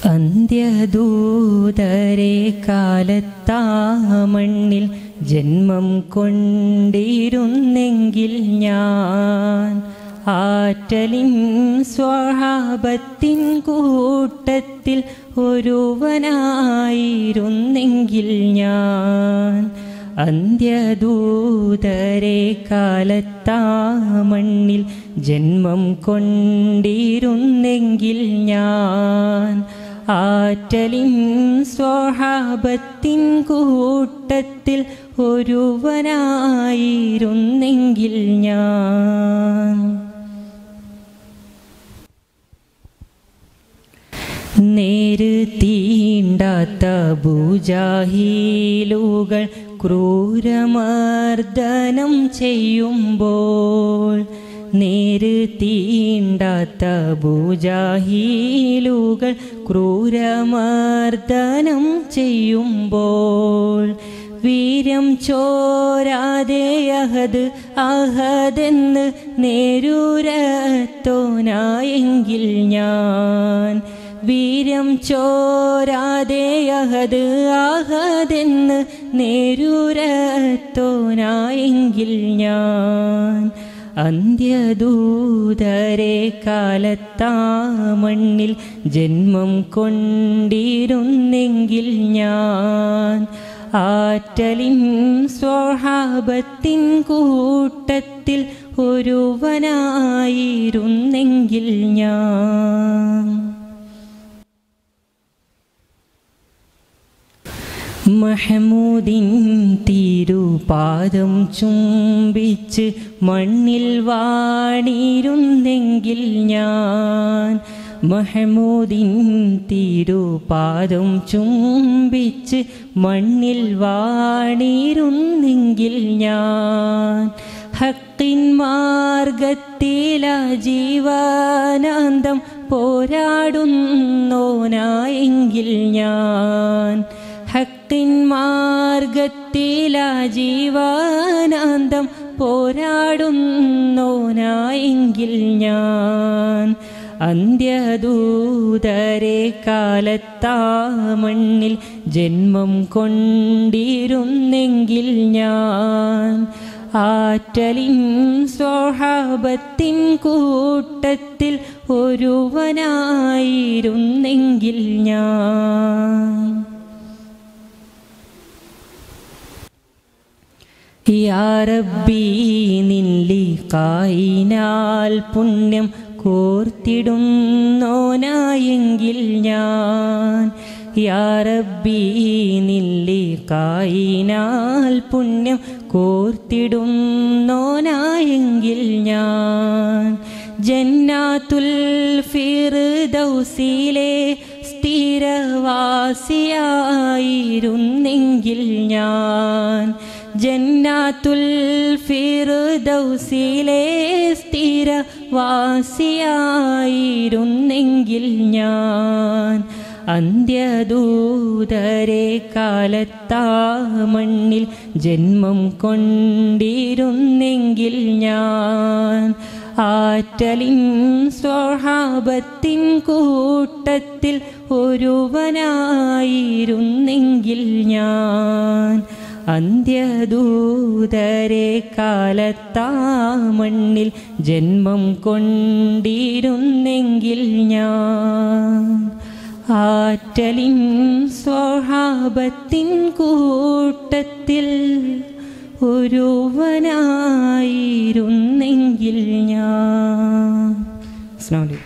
അന്ത്യദൂതരെ കാലത്താ മണ്ണിൽ ജന്മം കൊണ്ടിരുന്നെങ്കിൽ ഞാൻ ആറ്റലിൻ സ്വഹാബത്തിൻ കൂട്ടത്തിൽ ഒരുവനായിരുന്നെങ്കിൽ ഞാൻ അന്ത്യദൂതരെ കാലത്താ മണ്ണിൽ ജന്മം കൊണ്ടിരുന്നെങ്കിൽ ഞാൻ ആറ്റലിൻ സ്വഹാബത്തിൻ കൂട്ടത്തിൽ ഒരുവനായിരുന്നെങ്കിൽ ഞാൻ നേര് തീണ്ടാത്ത ഭൂജാഹീലുകൾ ക്രൂരമർദ്ദനം ചെയ്യുമ്പോൾ നേര് തീണ്ടാത്ത ഭൂജാഹീലുകൾ ക്രൂരമർദ്ദനം ചെയ്യുമ്പോൾ വീര്യം ചോരാതെ അഹദ് അഹദെന്ന് നേരൂരത്തോനായെങ്കിൽ ഞാൻ വീര്യം ചോരാതെ അഹദ് അഹദെന്ന് നേരൂരത്തോനായെങ്കിൽ ഞാൻ അന്ത്യദൂതരെ കാലത്താ മണ്ണിൽ ജന്മം കൊണ്ടിരുന്നെങ്കിൽ ഞാൻ ആറ്റലിൻ സ്വഹാബത്തിൻ കൂട്ടത്തിൽ ഒരുവനായിരുന്നെങ്കിൽ ഞാൻ മഹമൂദിൻ തിരുപാദം ചുംബിച്ച് മണ്ണിൽ വാണിരുന്നെങ്കിൽ ഞാൻ മഹമൂദിൻ തിരുപാദം ചുംബിച്ച് മണ്ണിൽ വാണിരുന്നെങ്കിൽ ഞാൻ ഹക്കിൻ മാർഗത്തില ജീവനാന്തം പോരാടുന്നോനായെങ്കിൽ ഞാൻ ഹക്കിൻ മാർഗത്തില ജീവനാന്തം പോരാടുന്നോനായെങ്കിൽ ഞാൻ അന്ത്യദൂതരെ കാലത്താ മണ്ണിൽ ജന്മം കൊണ്ടിരുന്നെങ്കിൽ ഞാൻ ആറ്റലിൻ സ്വഹാബത്തിൻ കൂട്ടത്തിൽ ഒരുവനായിരുന്നെങ്കിൽ ഞാൻ യാറബി നില്ലി കായിനാൽ പുണ്യം കോർത്തിടുന്നോനായെങ്കിൽ ഞാൻ യാറബി നില്ലി കായിനാൽ പുണ്യം കോർത്തിടുന്നോനായെങ്കിൽ ഞാൻ ജന്നാത്തുൽ ഫിർദൗസിലെ സ്ഥിരവാസിയായിരുന്നെങ്കിൽ ഞാൻ ജന്നാത്തുൽ ഫിർദൗസിലെ സ്ഥിരവാസിയായിരുന്നെങ്കിൽ ഞാൻ അന്ത്യദൂതരെ കാലത്താ മണ്ണിൽ ജന്മം കൊണ്ടിരുന്നെങ്കിൽ ഞാൻ ആറ്റലിൻ സ്വഹാബത്തിൻ കൂട്ടത്തിൽ ഒരുവനായിരുന്നെങ്കിൽ ഞാൻ അന്ത്യദൂതരെ കാലത്താ മണ്ണിൽ ജന്മം കൊണ്ടിരുന്നെങ്കിൽ ഞാൻ ആറ്റലിൻ സ്വഹാബത്തിൻ കൂട്ടത്തിൽ ഒരുവനായിരുന്നെങ്കിൽ ഞാൻ അസ്സലാമു അലൈക്കും